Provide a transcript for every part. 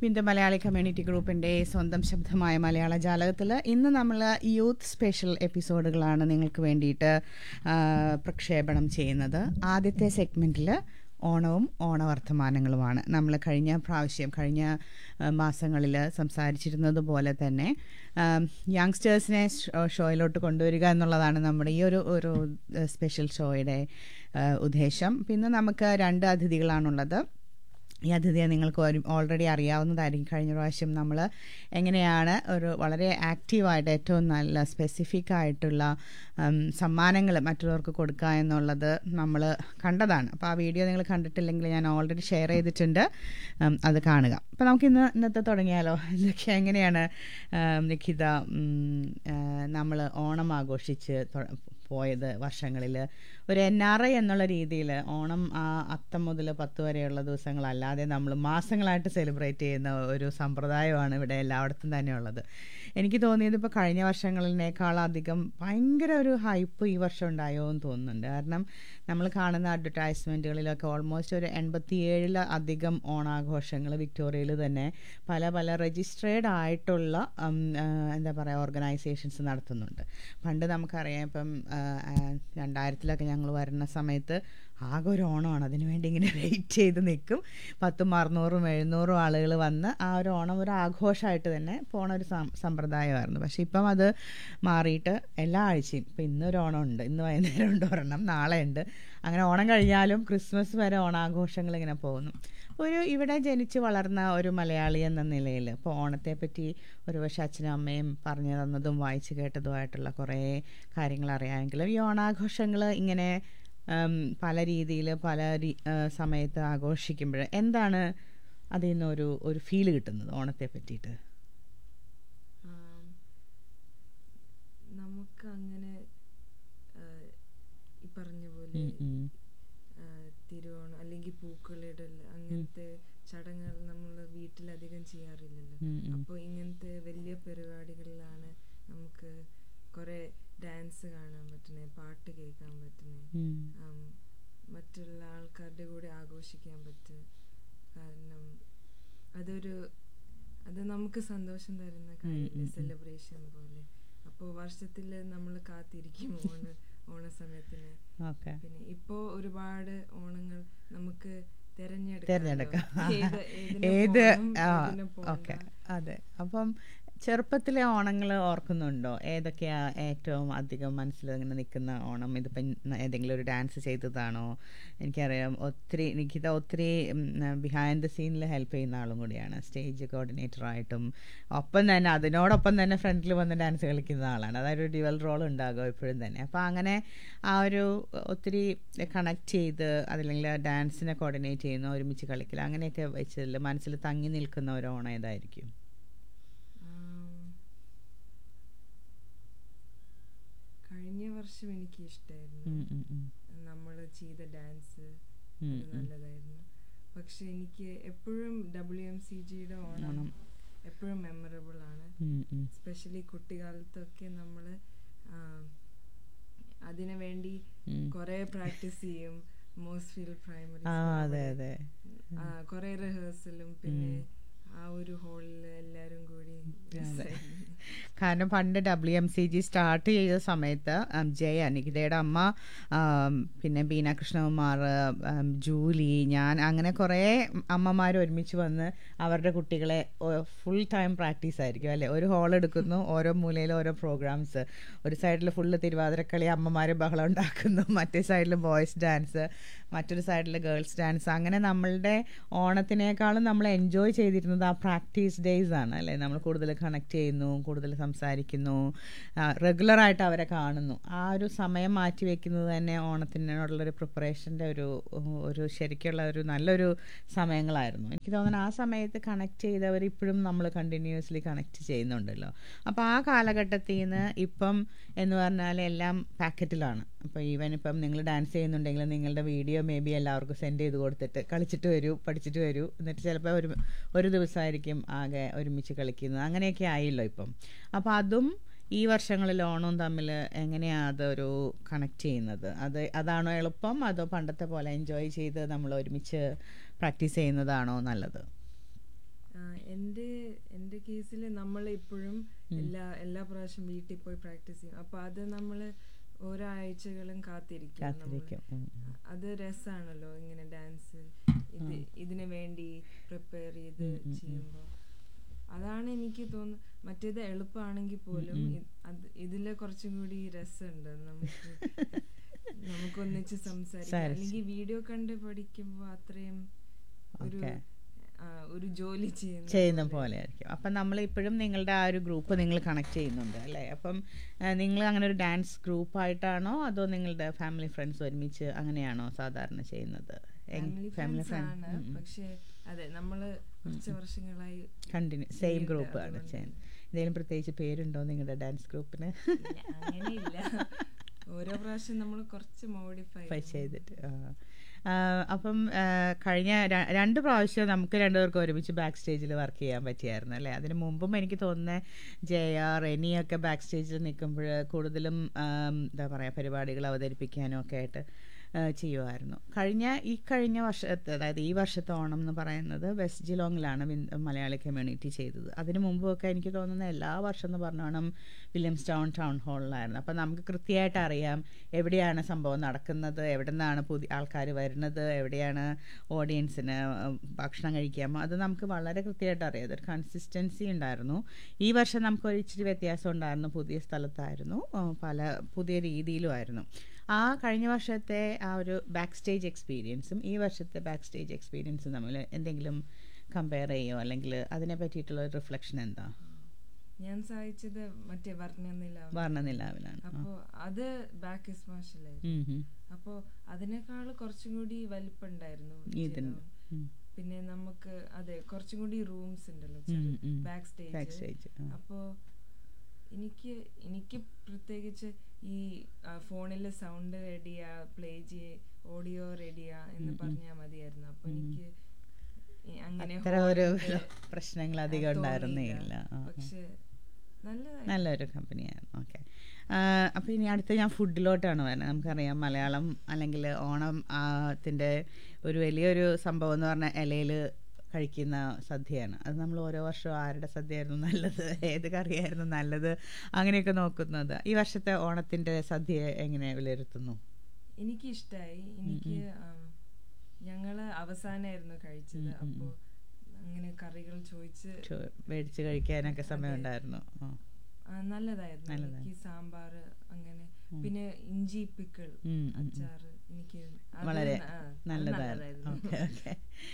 Bindu Malayali community ഗ്രൂപ്പിൻ്റെ സ്വന്തം ശബ്ദമായ മലയാള ജാലകത്തിൽ ഇന്ന് നമ്മൾ യൂത്ത് സ്പെഷ്യൽ എപ്പിസോഡുകളാണ് നിങ്ങൾക്ക് വേണ്ടിയിട്ട് ആ, പ്രക്ഷേപണം ചെയ്യുന്നത് ആദ്യത്തെ സെഗ്മെൻറ്റിൽ ഓണവും ഓണവർത്തമാനങ്ങളുമാണ് നമ്മൾ കഴിഞ്ഞ പ്രാവശ്യം കഴിഞ്ഞ മാസങ്ങളിൽ സംസാരിച്ചിരുന്നത് പോലെ തന്നെ യങ്സ്റ്റേഴ്സിനെ ഷോയിലോട്ട് കൊണ്ടുവരിക എന്നുള്ളതാണ് നമ്മുടെ ഈ ഒരു ഒരു സ്പെഷ്യൽ ഷോയുടെ ആ, ഉദ്ദേശം പിന്നെ നമുക്ക് രണ്ട് അതിഥികളാണുള്ളത് ഈ അതിഥിയെ നിങ്ങൾക്ക് ഓൾറെഡി അറിയാവുന്നതായിരിക്കും കഴിഞ്ഞ പ്രാവശ്യം നമ്മൾ എങ്ങനെയാണ് ഒരു വളരെ ആക്റ്റീവായിട്ട് ഏറ്റവും നല്ല സ്പെസിഫിക് ആയിട്ടുള്ള സമ്മാനങ്ങൾ മറ്റുള്ളവർക്ക് കൊടുക്കുക എന്നുള്ളത് നമ്മൾ കണ്ടതാണ് അപ്പോൾ ആ വീഡിയോ നിങ്ങൾ കണ്ടിട്ടില്ലെങ്കിൽ ഞാൻ ഓൾറെഡി ഷെയർ ചെയ്തിട്ടുണ്ട് ഉം, അത് കാണുക അപ്പോൾ നമുക്ക് ഇന്ന് ഇന്നത്തെ തുടങ്ങിയാലോ ഇതൊക്കെ എങ്ങനെയാണ് ഉം, നിഖിത നമ്മൾ ഓണം ആഘോഷിച്ച് തൊ- പോയത് വർഷങ്ങളിൽ ഒരു എൻ ആർ ഐ എന്നുള്ള രീതിയിൽ ഓണം ആ അത്തം മുതൽ പത്ത് വരെയുള്ള ദിവസങ്ങളല്ലാതെ നമ്മൾ മാസങ്ങളായിട്ട് സെലിബ്രേറ്റ് ചെയ്യുന്ന ഒരു സമ്പ്രദായമാണ് ഇവിടെ എല്ലായിടത്തും തന്നെ ഉള്ളത് എനിക്ക് തോന്നിയത് ഇപ്പോൾ കഴിഞ്ഞ വർഷങ്ങളിനേക്കാളധികം ഭയങ്കര ഒരു ഹൈപ്പ് ഈ വർഷം ഉണ്ടായോ എന്ന് തോന്നുന്നുണ്ട് കാരണം നമ്മൾ കാണുന്ന അഡ്വർടൈസ്മെൻറ്റുകളിലൊക്കെ ഓൾമോസ്റ്റ് ഒരു എൺപത്തിയേഴിൽ അധികം ഓണാഘോഷങ്ങൾ വിക്ടോറിയയിൽ തന്നെ പല പല രജിസ്ട്രേഡ് ആയിട്ടുള്ള ഉം, ആ, എന്താ പറയുക ഓർഗനൈസേഷൻസ് നടത്തുന്നുണ്ട് പണ്ട് നമുക്കറിയാം ഇപ്പം ആ, ആ, രണ്ടായിരത്തിലൊക്കെ ഞങ്ങൾ വരുന്ന സമയത്ത് ആകെ ഒരു ഓണമാണ് അതിനു വേണ്ടി ഇങ്ങനെ വെയിറ്റ് ചെയ്ത് നിൽക്കും പത്തും അറുന്നൂറും എഴുന്നൂറും ആളുകൾ വന്ന് ആ ഒരു ഓണം ഒരു ആഘോഷമായിട്ട് തന്നെ പോണ ഒരു സം- സമ്പ്രദായമായിരുന്നു പക്ഷെ ഇപ്പം അത് മാറിയിട്ട് എല്ലാ ആഴ്ചയും ഇപ്പം ഇന്നൊരു ഓണം ഉണ്ട് ഇന്ന് വൈകുന്നേരം ഉണ്ട് ഒരെണ്ണം നാളെ ഉണ്ട് അങ്ങനെ ഓണം കഴിഞ്ഞാലും ക്രിസ്മസ് വരെ ഓണാഘോഷങ്ങൾ ഇങ്ങനെ പോകുന്നു ഒരു ഇവിടെ ജനിച്ച് വളർന്ന ഒരു മലയാളി എന്ന നിലയിൽ ഇപ്പോൾ ഓണത്തെ പറ്റി ഒരുപക്ഷെ അച്ഛനും അമ്മയും പറഞ്ഞു തന്നതും വായിച്ചു കേട്ടതുമായിട്ടുള്ള കുറേ കാര്യങ്ങൾ അറിയാമെങ്കിലും ഈ ഓണാഘോഷങ്ങൾ ഇങ്ങനെ ഉം, പല രീതിയിൽ പല രീ- ആ, സമയത്ത് ആഘോഷിക്കുമ്പോൾ എന്താണ് അതിൽ നിന്ന് ഒരു ഒരു ഫീൽ കിട്ടുന്നത് ഓണത്തെ പറ്റിയിട്ട് ആം, നമുക്ക് അങ്ങനെ ആ, ഈ പറഞ്ഞ പോലെ ഉം, ഉം. ആ, തിരുവോണം അല്ലെങ്കിൽ പൂക്കളിടൽ അങ്ങനത്തെ ചടങ്ങുകൾ നമ്മൾ വീട്ടിലധികം ചെയ്യാറില്ലല്ലോ ഉം, ഉം. അപ്പോൾ ഇങ്ങനത്തെ വലിയ പരിപാടികളിലാണ് നമുക്ക് കുറെ ഡാൻസ് കാണാൻ പറ്റുന്നത് പാട്ട് കേൾക്കാൻ പറ്റുന്നത് ഉം. ആം, മറ്റുള്ള ആൾക്കാരുടെ കൂടെ ആഘോഷിക്കാൻ പറ്റും കാരണം അതൊരു അത് നമുക്ക് സന്തോഷം തരുന്ന കാര്യമില്ല സെലിബ്രേഷൻ പോലെ അപ്പോൾ വർഷത്തിൽ നമ്മൾ കാത്തിരിക്കും ഓണ ഓണസമയത്തിന് ഓക്കെ പിന്നെ ഇപ്പോൾ ഒരുപാട് ഓണങ്ങൾ നമുക്ക് തിരഞ്ഞെടുക്കാം തിരഞ്ഞെടുക്കാം ഏത് ഏതിന് ഏത് പോണം, ആ ഏതിന് ഓക്കെ പോണ്ട. അതെ അപ്പം ചെറുപ്പത്തിലെ ഓണങ്ങൾ ഓർക്കുന്നുണ്ടോ ഏതൊക്കെയാ ഏറ്റവും അധികം മനസ്സിൽ ഇങ്ങനെ നിൽക്കുന്ന ഓണം ഇതിപ്പം ഏതെങ്കിലും ഒരു ഡാൻസ് ചെയ്തതാണോ എനിക്കറിയാം ഒത്തിരി നിഖിത ഒത്തിരി ബിഹൈൻഡ് ദ സീനിൽ ഹെൽപ്പ് ചെയ്യുന്ന ആളും കൂടിയാണ് സ്റ്റേജ് കോർഡിനേറ്ററായിട്ടും ഒപ്പം തന്നെ അതിനോടൊപ്പം തന്നെ ഫ്രണ്ടിൽ വന്ന് ഡാൻസ് കളിക്കുന്ന ആളാണ് അതായത് ഒരു ഡ്യുവൽ റോൾ ഉണ്ടാകും എപ്പോഴും തന്നെ അപ്പോൾ അങ്ങനെ ആ ഒരു ഒത്തിരി കണക്ട് ചെയ്ത് അതല്ലെങ്കിൽ ഡാൻസിനെ കോർഡിനേറ്റ് ചെയ്യുന്ന ഒരുമിച്ച് കളിക്കൽ അങ്ങനെയൊക്കെ വെച്ചതിൽ മനസ്സിൽ തങ്ങി നിൽക്കുന്ന ഒരു ഓണം ഏതായിരിക്കും ആം, കഴിഞ്ഞ വർഷം എനിക്ക് ഇഷ്ടമായിരുന്നു ഉം, ഉം, ഉം. നമ്മൾ ചെയ്ത ഡാൻസ് ഉം, അത് ഉം. നല്ലതായിരുന്നു പക്ഷെ എനിക്ക് എപ്പോഴും ഡബ്ല്യു എം സി ജിയുടെ ഓണം ഓണം. എപ്പോഴും മെമ്മറബിൾ ആണ് ഉം, ഉം. സ്പെഷ്യലി കുട്ടിക്കാലത്തൊക്കെ നമ്മൾ അതിനു വേണ്ടി ഉം. കുറെ പ്രാക്ടീസ് ചെയ്യും മോസ്ഫീൽഡ് പ്രൈമറി ആ അതെ അതെ കുറെ റിഹേഴ്സലും പിന്നെ ആ ഒരു ഹോളിൽ എല്ലാരും കൂടി രസായിരുന്നു. കാരണം പണ്ട് W M C G start ചെയ്ത സമയത്ത് ഉം, ജയ നികിതയുടെ അമ്മ ആം, പിന്നെ ബീന കൃഷ്ണകുമാർ ഉം, ജൂലി ഞാൻ അങ്ങനെ കുറേ അമ്മമാർ ഒരുമിച്ച് വന്ന് അവരുടെ കുട്ടികളെ ഫുൾ ടൈം പ്രാക്ടീസ് ആയിരിക്കും അല്ലേ ഒരു ഹോൾ എടുക്കുന്നു ഓരോ മൂലയിൽ ഓരോ പ്രോഗ്രാംസ് ഒരു സൈഡിൽ ഫുള്ള് തിരുവാതിരക്കളി അമ്മമാർ ബഹളം ഉണ്ടാക്കുന്നു മറ്റേ സൈഡിൽ ബോയ്സ് ഡാൻസ് മറ്റൊരു സൈഡിൽ ഗേൾസ് ഡാൻസ് അങ്ങനെ നമ്മളുടെ ഓണത്തിനേക്കാളും നമ്മൾ എൻജോയ് ചെയ്തിരുന്നത് ആ പ്രാക്ടീസ് ഡേയ്സ് ആണ് അല്ലേ നമ്മൾ കൂടുതൽ കണക്ട് ചെയ്യുന്നു കൂടുതൽ സംസാരിക്കുന്നു റെഗുലറായിട്ട് അവരെ കാണുന്നു ആ ഒരു സമയം മാറ്റി വെക്കുന്നത് തന്നെ ഓണത്തിനോടുള്ളൊരു പ്രിപ്പറേഷൻ്റെ ഒരു ഒരു ശരിക്കുള്ള ഒരു നല്ലൊരു സമയങ്ങളായിരുന്നു എനിക്ക് തോന്നുന്നു ആ സമയത്ത് കണക്ട് ചെയ്തവർ ഇപ്പോഴും നമ്മൾ കണ്ടിന്യൂസ്ലി കണക്ട് ചെയ്യുന്നുണ്ടല്ലോ അപ്പോൾ ആ കാലഘട്ടത്തിൽ നിന്ന് ഇപ്പം എന്ന് പറഞ്ഞാൽ എല്ലാം പാക്കറ്റിലാണ് അപ്പോൾ ഈവൻ ഇപ്പം നിങ്ങൾ ഡാൻസ് ചെയ്യുന്നുണ്ടെങ്കിൽ നിങ്ങളുടെ വീഡിയോ മേ ബി എല്ലാവർക്കും സെൻഡ് ചെയ്ത് കൊടുത്തിട്ട് കളിച്ചിട്ട് വരൂ പഠിച്ചിട്ട് വരൂ എന്നിട്ട് ചിലപ്പോൾ ഒരു ഒരു ദിവസമായിരിക്കും ആകെ ഒരുമിച്ച് കളിക്കുന്നത് അങ്ങനെയൊക്കെ ആയല്ലോ ഇപ്പം അപ്പോൾ അതും ഈ വർഷങ്ങളിൽ ഓണവും തമ്മിൽ എങ്ങനെയാണ് അതൊരു കണക്ട് ചെയ്യുന്നത് അത് അതാണോ എളുപ്പം അതോ പണ്ടത്തെ പോലെ എൻജോയ് ചെയ്ത് നമ്മൾ ഒരുമിച്ച് പ്രാക്ടീസ് ചെയ്യുന്നതാണോ നല്ലത് ആ, എൻ്റെ എൻ്റെ കേസിൽ നമ്മൾ ഇപ്പോഴും എല്ലാ എല്ലാ പ്രാവശ്യം വീട്ടിൽ പോയി പ്രാക്ടീസ് ചെയ്യും അപ്പൊ അത് നമ്മൾ ഓരോ ആഴ്ചകളും കാത്തിരിക്കും നമ്മള്. കാത്തിരിക്കും ഉം. അത് രസാണല്ലോ ഇങ്ങനെ ഡാൻസ് ഇത് ഇതിനു വേണ്ടി പ്രിപ്പയർ ചെയ്ത് ചെയ്യുമ്പോൾ അതാണ് എനിക്ക് തോന്നുന്നത് മറ്റേത് എളുപ്പമാണെങ്കിൽ പോലും ഇ- അത് ഇതില് കുറച്ചും കൂടി രസമുണ്ട് നമുക്ക് നമുക്ക് ഒന്നിച്ച് സംസാരിക്കാം അല്ലെങ്കിൽ വീഡിയോ കണ്ട് പഠിക്കുമ്പോൾ അത്രയും ഒരു Okay. ആ, ഒരു ജോലി ചെയ്യുന്ന ചെയ്യുന്ന പോലെ ആയിരിക്കും അപ്പം നമ്മൾ ഇപ്പോഴും നിങ്ങളുടെ ആ ഒരു ഗ്രൂപ്പ് നിങ്ങൾ കണക്ട് ചെയ്യുന്നുണ്ട് അല്ലേ അപ്പം നിങ്ങൾ അങ്ങനെ ഒരു ഡാൻസ് ഗ്രൂപ്പായിട്ടാണോ അതോ നിങ്ങളുടെ ഫാമിലി ഫ്രണ്ട്സ് ഒരുമിച്ച് അങ്ങനെയാണോ സാധാരണ ചെയ്യുന്നത് ഫാമിലി ഫാമിലി ഫ്രണ്ട്സ് ആണ് പക്ഷെ അതെ നമ്മള് കുറച്ച് വർഷങ്ങളായി കണ്ടിന്യൂ സെയിം ഗ്രൂപ്പ് ആണ് ചെയ്യുന്നത് എന്തെങ്കിലും പ്രത്യേകിച്ച് പേരുണ്ടോ നിങ്ങളുടെ ഡാൻസ് ഗ്രൂപ്പിന് ഇല്ല, അങ്ങനെയില്ല ഓരോ പ്രാവശ്യം നമ്മൾ കുറച്ച് മോഡിഫൈ ഫൈ ചെയ്തിട്ട് ആ. ആ, അപ്പം ആ, കഴിഞ്ഞ ര- രണ്ട് പ്രാവശ്യം നമുക്ക് രണ്ടുപേർക്കും ഒരുമിച്ച് ബാക്ക് സ്റ്റേജിൽ വർക്ക് ചെയ്യാൻ പറ്റിയായിരുന്നു അല്ലേ അതിന് മുമ്പും എനിക്ക് തോന്നുന്നത് ജയ റെനിയൊക്കെ ബാക്ക് സ്റ്റേജിൽ നിൽക്കുമ്പോൾ കൂടുതലും ആം, എന്താ പറയുക പരിപാടികൾ അവതരിപ്പിക്കാനും ഒക്കെ ആയിട്ട് ആ, ചെയ്യുമായിരുന്നു കഴിഞ്ഞ ഈ കഴിഞ്ഞ വർഷത്തെ അതായത് ഈ വർഷത്തെ ഓണം എന്ന് പറയുന്നത് വെസ്റ്റ് ജിലോങ്ങിലാണ് വിൻ- മലയാളി കമ്മ്യൂണിറ്റി ചെയ്തത് അതിന് മുമ്പൊക്കെ എനിക്ക് തോന്നുന്ന എല്ലാ വർഷം എന്ന് പറഞ്ഞോണം വില്യംസ് ടൗൺ ടൗൺ ഹാളിലായിരുന്നു അപ്പം നമുക്ക് കൃത്യമായിട്ട് അറിയാം എവിടെയാണ് സംഭവം നടക്കുന്നത് എവിടെ നിന്നാണ് പുതിയ ആൾക്കാർ വരുന്നത് എവിടെയാണ് ഓഡിയൻസിന് ഭക്ഷണം കഴിക്കാം അത് നമുക്ക് വളരെ കൃത്യമായിട്ട് അറിയാം അതൊരു കൺസിസ്റ്റൻസി ഉണ്ടായിരുന്നു ഈ വർഷം നമുക്ക് ഒരു ഇച്ചിരി വ്യത്യാസം ഉണ്ടായിരുന്നു പുതിയ സ്ഥലത്തായിരുന്നു ആ, പല പുതിയ രീതിയിലുമായിരുന്നു ആ കഴിഞ്ഞ വർഷത്തെ ആ ഒരു ബാക്ക് സ്റ്റേജ് എക്സ്പീരിയൻസും ഈ വർഷത്തെ ബാക്ക് സ്റ്റേജ് എക്സ്പീരിയൻസും തമ്മിൽ എന്തെങ്കിലും കമ്പയർ ചെയ്യോ അല്ലെങ്കിൽ അതിനെ പറ്റിയിട്ടുള്ള ഒരു റിഫ്ലക്ഷൻ എന്താ ഞാൻ സഹായിച്ചത് മറ്റേ വർണ്ണനില വർണ്ണനിലാവിലാണ് ആ. അപ്പോ അത് ബാക്ക് ഇസ് മാഷലായിരുന്നു ഉം ഉം. അപ്പോ അതിനേക്കാൾ കുറച്ചും കൂടി വലിപ്പുണ്ടായിരുന്നു ഇതിന് ഉം. പിന്നെ നമുക്ക് അതെ കുറച്ചും കൂടി റൂംസ് ഉണ്ടല്ലോ ഉം, ഉം. ബാക്ക് Back സ്റ്റേജ് stage, ആ. അപ്പോ എനിക്ക് എനിക്ക് പ്രത്യേകിച്ച് ഈ ഫോണിൽ സൗണ്ട് റെഡിയാ പ്ലേ ചെയ്യ ഓഡിയോ റെഡിയാ എന്ന് പറഞ്ഞാൽ മതിയായിരുന്നു അപ്പൊ എനിക്ക് ഈ അങ്ങനെ അത്ര ഒരു hall പ്രശ്നങ്ങൾ ആ, അധികം ഉണ്ടായിരുന്നേ തോന്നിയില്ല. ഇല്ല ആ, ആ. പക്ഷെ നല്ലതായി നല്ലൊരു കമ്പനിയാണ് ഓക്കെ അപ്പോൾ ഇനി അടുത്ത ഞാൻ ഫുഡിലോട്ടാണ് വരുന്നത് നമുക്കറിയാം മലയാളം അല്ലെങ്കിൽ ഓണം ത്തിൻ്റെ ഒരു വലിയൊരു സംഭവം എന്ന് പറഞ്ഞാൽ ഇലയിൽ കഴിക്കുന്ന സദ്യയാണ് അത് നമ്മൾ ഓരോ വർഷവും ആരുടെ സദ്യയായിരുന്നു നല്ലത് ഏത് കറിയായിരുന്നു നല്ലത് അങ്ങനെയൊക്കെ നോക്കുന്നത് ഈ വർഷത്തെ ഓണത്തിൻ്റെ സദ്യ എങ്ങനെ വിലയിരുത്തുന്നു എനിക്ക് ഇഷ്ടായി എനിക്ക് ആം, ഞങ്ങള് അവസാനായിരുന്നു കഴിച്ചത് അപ്പോ അങ്ങനെ കറികൾ ചോദിച്ച് ചോ- മേടിച്ച് കഴിക്കാനൊക്കെ സമയം ഉണ്ടായിരുന്നു ആ. ആ, നല്ലതായിരുന്നു എനിക്ക് സാമ്പാർ അങ്ങനെ പിന്നെ ഇഞ്ചി പിക്കിൾ ഉം, ഉം, ഉം. അച്ചാറ് എനിക്ക് അത് വളരെ ന- ആ, അത് നല്ലതായിരുന്നു നല്ലതായിരുന്നു. ഓക്കെ ഓക്കെ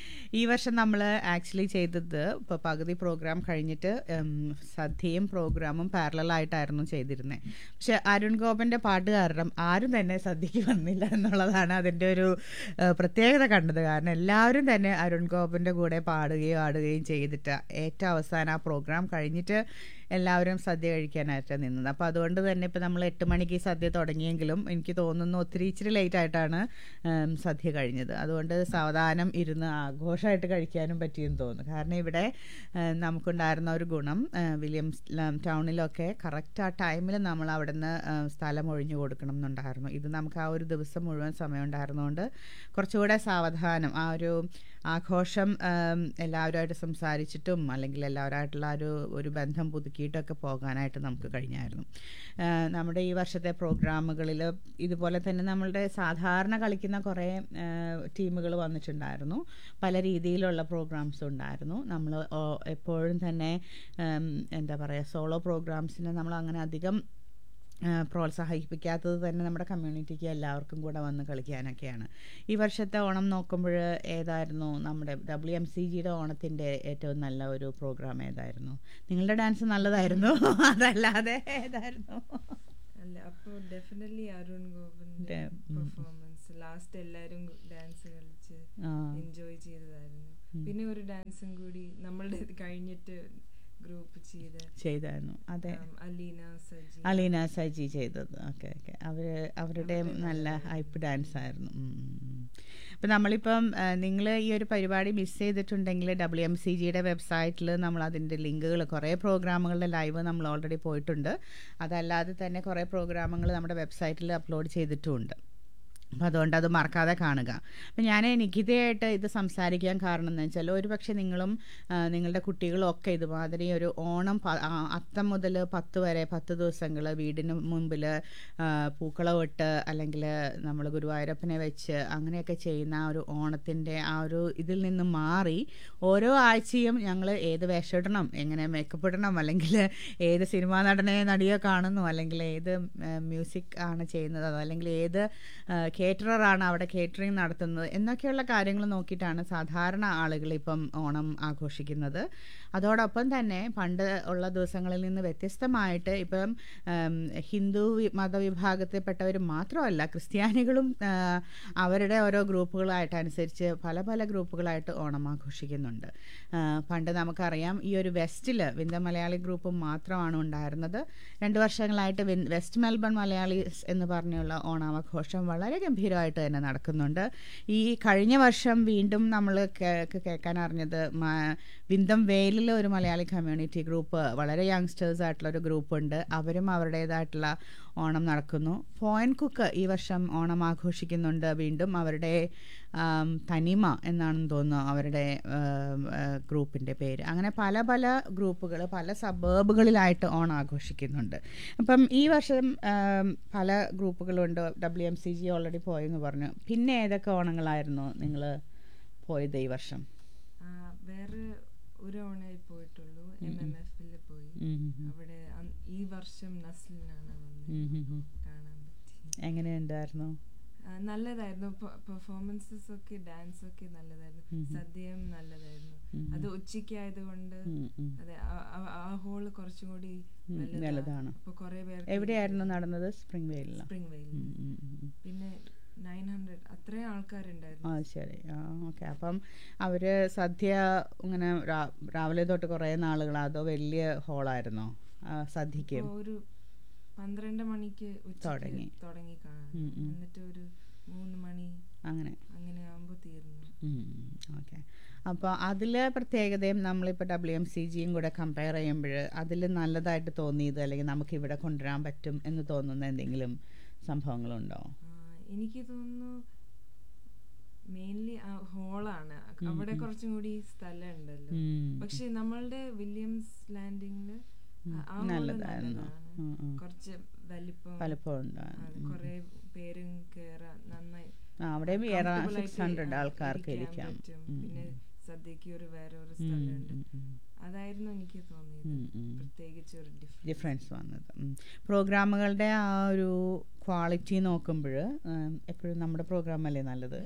ഈ വർഷം നമ്മൾ ആക്ച്വലി ചെയ്തത് ഇപ്പോൾ പകുതി പ്രോഗ്രാം കഴിഞ്ഞിട്ട് ഉം, സദ്യയും പ്രോഗ്രാമും പാരലായിട്ടായിരുന്നു ചെയ്തിരുന്നത് പക്ഷെ അരുൺ ഗോപന്റെ പാട്ട് കാരണം ആരും തന്നെ സദ്യക്ക് വന്നില്ല എന്നുള്ളതാണ് അതിൻ്റെ ഒരു ഏഹ്, പ്രത്യേകത കണ്ടത് കാരണം എല്ലാവരും തന്നെ അരുൺ ഗോപന്റെ കൂടെ പാടുകയും ആടുകയും ചെയ്തിട്ട് ഏറ്റവും അവസാനം ആ പ്രോഗ്രാം കഴിഞ്ഞിട്ട് എല്ലാവരും സദ്യ കഴിക്കാനായിട്ട് നിന്നത് അപ്പോൾ അതുകൊണ്ട് തന്നെ ഇപ്പോൾ നമ്മൾ എട്ട് മണിക്ക് ഈ സദ്യ തുടങ്ങിയെങ്കിലും എനിക്ക് തോന്നുന്നു ഒത്തിരി ഇച്ചിരി ലേറ്റ് ആയിട്ടാണ് ഉം, സദ്യ കഴിഞ്ഞത് അതുകൊണ്ട് സാവധാനം ഇരുന്ന് ആഘോഷമായിട്ട് കഴിക്കാനും പറ്റിയെന്ന് തോന്നുന്നു കാരണം ഇവിടെ ഉം, നമുക്കുണ്ടായിരുന്ന ഒരു ഗുണം ഉം, വില്യംസ് ല- ടൗണിലൊക്കെ കറക്റ്റ് ആ ടൈമിൽ നമ്മൾ അവിടെ നിന്ന് സ്ഥലം ഒഴിഞ്ഞു കൊടുക്കണം എന്നുണ്ടായിരുന്നു ഇത് നമുക്ക് ആ ഒരു ദിവസം മുഴുവൻ സമയം ഉണ്ടായിരുന്നതുകൊണ്ട് കുറച്ചുകൂടെ സാവധാനം ആ ഒരു ആഘോഷം ഉം, എല്ലാവരുമായിട്ട് സംസാരിച്ചിട്ടും അല്ലെങ്കിൽ എല്ലാവരുമായിട്ടുള്ള ആ ഒരു ഒരു ബന്ധം പുതുക്കിയിട്ടൊക്കെ പോകാനായിട്ട് നമുക്ക് കഴിഞ്ഞായിരുന്നു ആ, നമ്മുടെ ഈ വർഷത്തെ പ്രോഗ്രാമുകളിൽ ഇതുപോലെ തന്നെ നമ്മളുടെ സാധാരണ കളിക്കുന്ന കുറേ ടീമുകൾ വന്നിട്ടുണ്ടായിരുന്നു പല രീതിയിലുള്ള പ്രോഗ്രാംസ് ഉണ്ടായിരുന്നു നമ്മൾ എപ്പോഴും തന്നെ ഉം, എന്താ പറയുക സോളോ പ്രോഗ്രാംസിന് നമ്മൾ അങ്ങനെ അധികം ആ, പ്രോത്സാഹിപ്പിക്കാത്തത് തന്നെ നമ്മുടെ കമ്മ്യൂണിറ്റിക്ക് എല്ലാവർക്കും കൂടെ വന്ന് കളിക്കാനൊക്കെയാണ് ഈ വർഷത്തെ ഓണം നോക്കുമ്പോൾ ഏതായിരുന്നു നമ്മുടെ ഡബ്ല്യു എം സി ജിയുടെ ഓണത്തിൻ്റെ ഏറ്റവും നല്ല ഒരു പ്രോഗ്രാം ഏതായിരുന്നു നിങ്ങളുടെ ഡാൻസ് നല്ലതായിരുന്നു അതല്ലാതെ ഏതായിരുന്നു അല്ല അപ്പൊ ഡെഫിനറ്റ്ലി അരുൺ ഗോപന്റെ ടെ- ഉം. പെർഫോമൻസ് ലാസ്റ്റ് എല്ലാരും ഡാൻസ് കളിച്ച് ആ. എൻജോയ് ചെയ്തതായിരുന്നു പിന്നെ ഒരു ഡാൻസും കൂടി നമ്മളുടെ ഇത് കഴിഞ്ഞിട്ട് ഗ്രൂപ്പ് ചെയ്ത ചെയ്തായിരുന്നു അതെ ഉം, അലീന സജി അലീന സജി ചെയ്തത് ഓക്കെ ഓക്കെ അവർ അവരുടെ നല്ല ഹൈപ്പ് ഡാൻസ് ആയിരുന്നു അപ്പം നമ്മളിപ്പം നിങ്ങൾ ഈ ഒരു പരിപാടി മിസ് ചെയ്തിട്ടുണ്ടെങ്കിൽ ഡബ്ല്യു എം സി ജിയുടെ വെബ്സൈറ്റിൽ നമ്മൾ അതിൻ്റെ ലിങ്കുകൾ കുറേ പ്രോഗ്രാമുകളുടെ ലൈവ് നമ്മൾ ഓൾറെഡി പോയിട്ടുണ്ട് അതല്ലാതെ തന്നെ കുറേ പ്രോഗ്രാമുകൾ നമ്മുടെ വെബ്സൈറ്റിൽ അപ്ലോഡ് ചെയ്തിട്ടുമുണ്ട് അപ്പം അതുകൊണ്ട് അത് മറക്കാതെ കാണുക അപ്പം ഞാൻ നിഖിതയായിട്ട് ഇത് സംസാരിക്കാൻ കാരണം എന്ന് വെച്ചാൽ ഒരു പക്ഷേ നിങ്ങളും ആ, നിങ്ങളുടെ കുട്ടികളും ഒക്കെ ഇതുമാതിരി ഒരു ഓണം പ- ആ, അത്തം മുതൽ പത്ത് വരെ പത്ത് ദിവസങ്ങൾ വീടിന് മുമ്പിൽ പൂക്കളം ഇട്ട് അല്ലെങ്കിൽ നമ്മൾ ഗുരുവായൂരപ്പനെ വെച്ച് അങ്ങനെയൊക്കെ ചെയ്യുന്ന ആ ഒരു ഓണത്തിൻ്റെ ആ ഒരു ഇതിൽ നിന്ന് മാറി ഓരോ ആഴ്ചയും ഞങ്ങൾ ഏത് വേഷം ഇടണം എങ്ങനെ മേക്കപ്പ് ഇടണം അല്ലെങ്കിൽ ഏത് സിനിമാ നടനെ നടിയോ കാണുന്നു അല്ലെങ്കിൽ ഏത് മ്യൂസിക് ആണ് ചെയ്യുന്നത് അതോ അല്ലെങ്കിൽ ഏത് കേറ്റററാണ് അവിടെ കേറ്ററിംഗ് നടത്തുന്നത് എന്നൊക്കെയുള്ള കാര്യങ്ങൾ നോക്കിയിട്ടാണ് സാധാരണ ആളുകൾ ഇപ്പം ഓണം ആഘോഷിക്കുന്നത് അതോടൊപ്പം തന്നെ പണ്ട് ഉള്ള ദിവസങ്ങളിൽ നിന്ന് വ്യത്യസ്തമായിട്ട് ഇപ്പം ഉം, ഹിന്ദു വി- മതവിഭാഗത്തിൽപ്പെട്ടവർ മാത്രമല്ല ക്രിസ്ത്യാനികളും ആ, അവരുടെ ഓരോ ഗ്രൂപ്പുകളായിട്ട് അനുസരിച്ച് പല പല ഗ്രൂപ്പുകളായിട്ട് ഓണം ആഘോഷിക്കുന്നുണ്ട് ആ, പണ്ട് നമുക്കറിയാം ഈ ഒരു വെസ്റ്റിൽ വിന്ദ മലയാളി ഗ്രൂപ്പ് മാത്രമാണ് ഉണ്ടായിരുന്നത് രണ്ട് വർഷങ്ങളായിട്ട് വിൻ- വെസ്റ്റ് മെൽബൺ മലയാളീസ് എന്ന് പറഞ്ഞുള്ള ഓണാഘോഷം വളരെ ഗംഭീരമായിട്ട് തന്നെ നടക്കുന്നുണ്ട് ഈ കഴിഞ്ഞ വർഷം വീണ്ടും നമ്മൾ കേൾക്കാൻ അറിഞ്ഞത് മ- വിന്തം വെയിലിൽ ഒരു മലയാളി കമ്മ്യൂണിറ്റി ഗ്രൂപ്പ് വളരെ യങ്സ്റ്റേഴ്സ് ആയിട്ടുള്ള ഒരു ഗ്രൂപ്പ് ഉണ്ട് അവരും അവരുടേതായിട്ടുള്ള ഓണം നടക്കുന്നു പോയിന്റ് കുക്ക് ഈ വർഷം ഓണം ആഘോഷിക്കുന്നുണ്ട് വീണ്ടും അവരുടെ ആം, തനിമ എന്നാണെന്ന് തോന്നുന്നു അവരുടെ ഗ്രൂപ്പിൻ്റെ പേര് അങ്ങനെ പല പല ഗ്രൂപ്പുകൾ പല സബേബുകളിലായിട്ട് ഓണം ആഘോഷിക്കുന്നുണ്ട് അപ്പം ഈ വർഷം ആം, പല ഗ്രൂപ്പുകളുണ്ട് W M C G already പോയെന്ന് പറഞ്ഞു പിന്നെ ഏതൊക്കെ ഓണങ്ങളായിരുന്നു നിങ്ങൾ പോയത് ഈ വർഷം ആ, വേറെ ഒരു ഓണേ പോയിട്ടുള്ളൂ എം എം എഫിൽ പോയി ഉം, ഉം, ഉം. അവിടെ അന്ന് ഈ വർഷം നസ്ലിനാണ് വന്നത് ഉം, ഉം, ഉം. കാണാൻ പറ്റി എങ്ങനെയുണ്ടായിരുന്നു ആ, നല്ലതായിരുന്നു പെർഫോമൻസസ് ഒക്കെ ഡാൻസ് ഒക്കെ നല്ലതായിരുന്നു സദ്യയും നല്ലതായിരുന്നു അത് ഉച്ചയ്ക്ക് ആയതുകൊണ്ട് ഉം, ഉം. അതെ ആ- ആ- ആ ഹോള് കുറച്ചും കൂടി ഉം, നല്ലതാ. നല്ലതാണ്. അപ്പൊ കുറെ പേർ എവിടെയായിരുന്നു നടന്നത് സ്പ്രിംഗ് വെയിലിലോ സ്പ്രിംഗ് വെയിൽ ഉം, ഉം, ഉം, ഉം. പിന്നെ നയൻ ഹൺഡ്രഡ് അത്രയും ആൾക്കാരുണ്ടായിരുന്നു ആ ശരി ആ ഓക്കെ അപ്പം അവർ സദ്യ ഇങ്ങനെ രാ- രാവിലെ തൊട്ട് കുറേ നാളുകൾ അതോ വലിയ ഹോളായിരുന്നോ ആ, സദ്യക്ക് ഇപ്പൊ ഒരു പന്ത്രണ്ട് മണിക്ക് ഉച്ചയ്ക്ക് തുടങ്ങി. തുടങ്ങി കാണാൻ ഉം, ഉം. എന്നിട്ട് ഒരു മൂന്ന് മണി അങ്ങനെ അങ്ങനെ ആകുമ്പോ തീർന്നു ഓക്കെ അപ്പോൾ അതിൽ പ്രത്യേകതയും നമ്മളിപ്പോൾ ഡബ്ല്യു എം സി ജിയും കൂടെ കമ്പയർ ചെയ്യുമ്പോൾ അതിൽ നല്ലതായിട്ട് തോന്നിയത് അല്ലെങ്കിൽ നമുക്ക് ഇവിടെ കൊണ്ടുവരാൻ പറ്റും എന്ന് തോന്നുന്ന എന്തെങ്കിലും സംഭവങ്ങളുണ്ടോ ആ, എനിക്ക് തോന്നുന്നു മെയിൻലി ആ ഹോളാണ് അവിടെ കുറച്ചും കൂടി സ്ഥലം ഉണ്ടല്ലോ ഉം. പക്ഷെ നമ്മളുടെ വില്യംസ് ലാൻഡിങ്ങില് ആ ഹോള് നല്ലതായിരുന്നു. നല്ലതാണ് ഉം, ഉം. കുറച്ച് വലിപ്പം പലപ്പോഴും ഉണ്ടായിരുന്നു. അതെ, കുറേ പേരും കേറാൻ നന്നായി ആ അവിടെയും ഏറെ comfortable സിക്സ് ആയിട്ട് ഹൺഡ്രഡ് ആ, ആൾക്കാർക്ക് ഇരിക്കാൻ ഇരിക്കാം പറ്റും. ഉം, പിന്നെ സദ്യക്ക് ഒരു വേറെ ഒരു ഉം, സ്ഥലമുണ്ട് ഉം, ഉം. അതായിരുന്നു എനിക്ക് തോന്നിയത് ഉം, ഉം. പ്രത്യേകിച്ച് ഒരു ഡിഫറൻസ് ഡിഫറൻസ് വന്നത് ഉം. പ്രോഗ്രാമുകളുടെ ആ ഒരു ക്വാളിറ്റി നോക്കുമ്പോൾ എപ്പോഴും നമ്മുടെ പ്രോഗ്രാം അല്ലേ നല്ലത്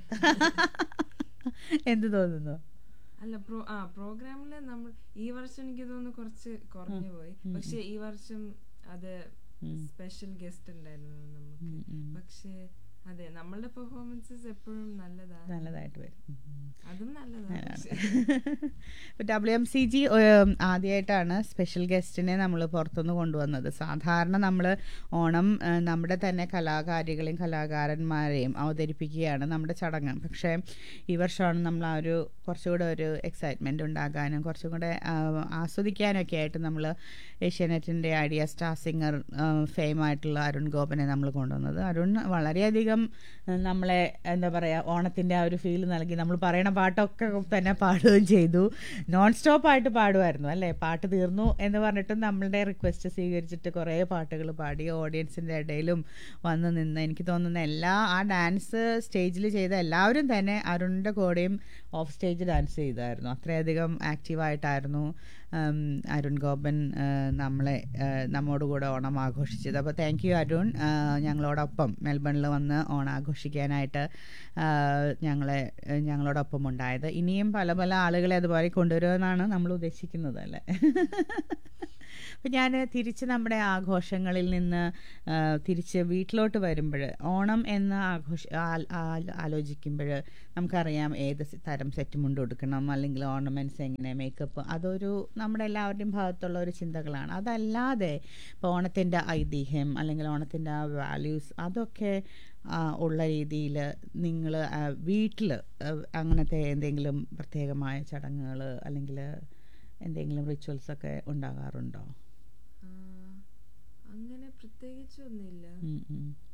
എന്ത് തോന്നുന്നു അല്ല പ്രോ ആ പ്രോഗ്രാമില് നമ്മൾ ഈ വർഷം എനിക്ക് തോന്നുന്നു കുറച്ച് കുറഞ്ഞു പോയി പക്ഷെ ഈ വർഷം അത് സ്പെഷ്യൽ ഗസ്റ്റ് ഉണ്ടായിരുന്നു നമുക്ക് ഉം, ഉം. പക്ഷെ അതെ നമ്മളുടെ പെർഫോമൻസസ് എപ്പോഴും നല്ലതാണ് നല്ലതായിട്ട് വരും ഉം, ഉം. അതും നല്ലതാണ് പക്ഷെ ഡബ്ല്യു എം സി ജി ആദ്യമായിട്ടാണ് സ്പെഷ്യൽ ഗസ്റ്റിനെ നമ്മൾ പുറത്തുനിന്ന് കൊണ്ടുവന്നത് സാധാരണ നമ്മൾ ഓണം ആ, നമ്മുടെ തന്നെ കലാകാരികളെയും കലാകാരന്മാരെയും അവതരിപ്പിക്കുകയാണ് നമ്മുടെ ചടങ്ങ് പക്ഷേ ഈ വർഷമാണ് നമ്മൾ ആ ഒരു കുറച്ചുകൂടെ ഒരു എക്സൈറ്റ്മെൻ്റ് ഉണ്ടാകാനും കുറച്ചും കൂടെ ആ, ആസ്വദിക്കാനൊക്കെ ആയിട്ട് നമ്മൾ ഏഷ്യാനെറ്റിൻ്റെ ഐഡിയ സ്റ്റാർ സിംഗർ ഫെയിം ആയിട്ടുള്ള അരുൺ ഗോപനെ നമ്മൾ കൊണ്ടുവന്നത് അരുൺ വളരെയധികം ആ, നമ്മളെ എന്താ പറയുക ഓണത്തിൻ്റെ ആ ഒരു ഫീൽ നൽകി നമ്മൾ പറയണ പാട്ടൊക്കെ തന്നെ പാടുകയും ചെയ്തു നോൺ സ്റ്റോപ്പ് ആയിട്ട് പാടുമായിരുന്നു അല്ലേ പാട്ട് തീർന്നു എന്ന് പറഞ്ഞിട്ടും നമ്മളുടെ റിക്വസ്റ്റ് സ്വീകരിച്ചിട്ട് കുറേ പാട്ടുകൾ പാടി ഓഡിയൻസിൻ്റെ ഇടയിലും വന്ന് നിന്ന് എനിക്ക് തോന്നുന്ന എല്ലാ ആ ഡാൻസ് സ്റ്റേജിൽ ചെയ്ത എല്ലാവരും തന്നെ അരുണിൻ്റെ കൂടെയും ഓഫ് സ്റ്റേജ് ഡാൻസ് ചെയ്തായിരുന്നു അത്രയധികം ആക്റ്റീവായിട്ടായിരുന്നു ഉം, അരുൺ ഗോപൻ ആ, നമ്മളെ ആ, നമ്മോട് കൂടെ ഓണം ആഘോഷിച്ചത് അപ്പോൾ താങ്ക് യു അരുൺ ആ, ഞങ്ങളോടൊപ്പം മെൽബണിൽ വന്ന് ഓണം ആഘോഷിക്കാനായിട്ട് ആ, ഞങ്ങളെ ഞങ്ങളോടൊപ്പം ഉണ്ടായത് ഇനിയും പല പല ആളുകളെ അതുപോലെ കൊണ്ടുവരുമെന്നാണ് നമ്മൾ ഉദ്ദേശിക്കുന്നത് അല്ലേ അപ്പം ഞാൻ തിരിച്ച് നമ്മുടെ ആഘോഷങ്ങളിൽ നിന്ന് ആ, തിരിച്ച് വീട്ടിലോട്ട് വരുമ്പോൾ ഓണം എന്ന ആഘോഷ ആ- ആ- ആലോചിക്കുമ്പോൾ നമുക്കറിയാം ഏത് സ- തരം സെറ്റ് മുണ്ട് കൊടുക്കണം അല്ലെങ്കിൽ ഓർണമെൻറ്റ്സ് എങ്ങനെ മേക്കപ്പ് അതൊരു നമ്മുടെ എല്ലാവരുടെയും ഭാഗത്തുള്ള ഒരു ചിന്തകളാണ് അതല്ലാതെ ഇപ്പോൾ ഓണത്തിൻ്റെ ഐതിഹ്യം അല്ലെങ്കിൽ ഓണത്തിൻ്റെ ആ വാല്യൂസ് അതൊക്കെ ആ, ഉള്ള രീതിയിൽ നിങ്ങൾ വീട്ടിൽ അങ്ങനത്തെ എന്തെങ്കിലും പ്രത്യേകമായ ചടങ്ങുകൾ അല്ലെങ്കിൽ എന്തെങ്കിലും റിച്വൽസ് ഒക്കെ ഉണ്ടാകാറുണ്ടോ ആ, അങ്ങനെ പ്രത്യേകിച്ചൊന്നുമില്ല ഉം, ഉം.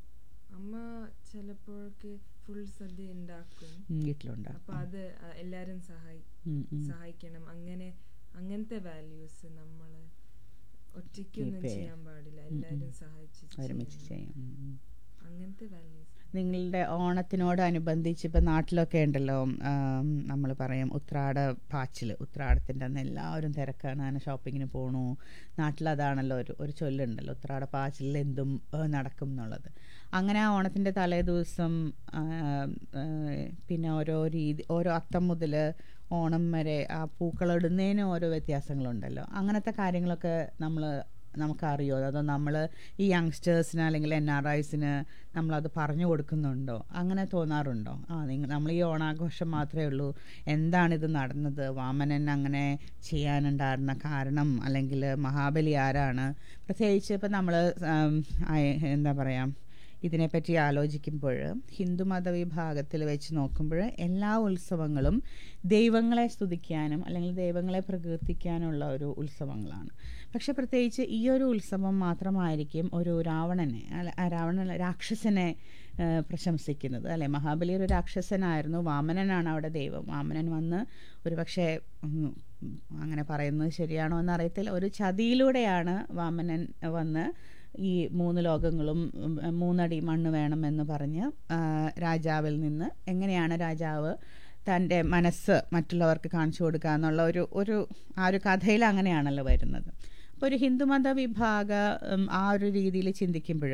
അമ്മ ചിലപ്പോഴൊക്കെ ഫുൾ സദ്യ ഉണ്ടാക്കും ഉം, വീട്ടിലുണ്ടാവും അപ്പൊ അത് അഹ് എല്ലാരും സഹായി ഉം, ഉം. സഹായിക്കണം അങ്ങനെ അങ്ങനത്തെ വാല്യൂസ് നമ്മള് ഒറ്റയ്ക്കൊന്നും Keep ചെയ്യാം. ചെയ്യാൻ പാടില്ല എല്ലാരും സഹായിച്ച് ഒരുമിച്ച് ചെയ്യണം. ചെയ്യും ഉം, ഉം. അങ്ങനത്തെ വാല്യൂസ് നിങ്ങളുടെ ഓണത്തിനോടനുബന്ധിച്ച് ഇപ്പം നാട്ടിലൊക്കെ ഉണ്ടല്ലോ നമ്മൾ പറയും ഉത്രാട പാച്ചിൽ ഉത്രാടത്തിൻ്റെ അന്ന് എല്ലാവരും തിരക്കാണ് അങ്ങനെ ഷോപ്പിങ്ങിന് പോണു നാട്ടിലതാണല്ലോ ഒരു ഒരു ചൊല്ലുണ്ടല്ലോ ഉത്രാട പാച്ചിലിൽ എന്തും ആ, നടക്കും എന്നുള്ളത് അങ്ങനെ ആ ഓണത്തിൻ്റെ തലേ ദിവസം ആ, ആ, പിന്നെ ഓരോ രീതി ഓരോ അത്തം മുതൽ ഓണം വരെ ആ പൂക്കളിടുന്നതിന് ഓരോ വ്യത്യാസങ്ങളുണ്ടല്ലോ അങ്ങനത്തെ കാര്യങ്ങളൊക്കെ നമ്മൾ നമുക്കറിയോ അതോ നമ്മൾ ഈ യങ്സ്റ്റേഴ്സിന് അല്ലെങ്കിൽ എൻ ആർ ഐസിന് നമ്മളത് പറഞ്ഞു കൊടുക്കുന്നുണ്ടോ അങ്ങനെ തോന്നാറുണ്ടോ ആ നിങ്ങൾ നമ്മൾ ഈ ഓണാഘോഷം മാത്രമേ ഉള്ളൂ എന്താണിത് നടന്നത് വാമനൻ അങ്ങനെ ചെയ്യാനുണ്ടായിരുന്ന കാരണം അല്ലെങ്കിൽ മഹാബലി ആരാണ് പ്രത്യേകിച്ച് ഇപ്പം നമ്മൾ എന്താ പറയുക ഇതിനെപ്പറ്റി ആലോചിക്കുമ്പോൾ ഹിന്ദുമത വിഭാഗത്തിൽ വെച്ച് നോക്കുമ്പോൾ എല്ലാ ഉത്സവങ്ങളും ദൈവങ്ങളെ സ്തുതിക്കാനും അല്ലെങ്കിൽ ദൈവങ്ങളെ പ്രകീർത്തിക്കാനുള്ള ഒരു ഉത്സവങ്ങളാണ് പക്ഷെ പ്രത്യേകിച്ച് ഈ ഒരു ഉത്സവം മാത്രമായിരിക്കും ഒരു രാവണനെ അല്ല ആ രാവണ രാക്ഷസനെ ആ, പ്രശംസിക്കുന്നത് അല്ലെ മഹാബലി ഒരു രാക്ഷസനായിരുന്നു വാമനനാണ് അവിടെ ദൈവം വാമനൻ വന്ന് ഒരു പക്ഷേ ഉം, അങ്ങനെ പറയുന്നത് ശരിയാണോ എന്ന് അറിയത്തില്ല ഒരു ചതിയിലൂടെയാണ് വാമനൻ വന്ന് ഈ മൂന്ന് ലോകങ്ങളും ഉം, മൂന്നടി മണ്ണ് വേണമെന്ന് പറഞ്ഞ് ആ, രാജാവിൽ നിന്ന് എങ്ങനെയാണ് രാജാവ് തൻ്റെ മനസ്സ് മറ്റുള്ളവർക്ക് കാണിച്ചു കൊടുക്കുക എന്നുള്ള ഒരു ഒരു ആ ഒരു കഥയിൽ അങ്ങനെയാണല്ലോ വരുന്നത് അപ്പോൾ ഒരു ഹിന്ദുമത വിഭാഗ ഉം, ആ ഒരു രീതിയിൽ ചിന്തിക്കുമ്പോൾ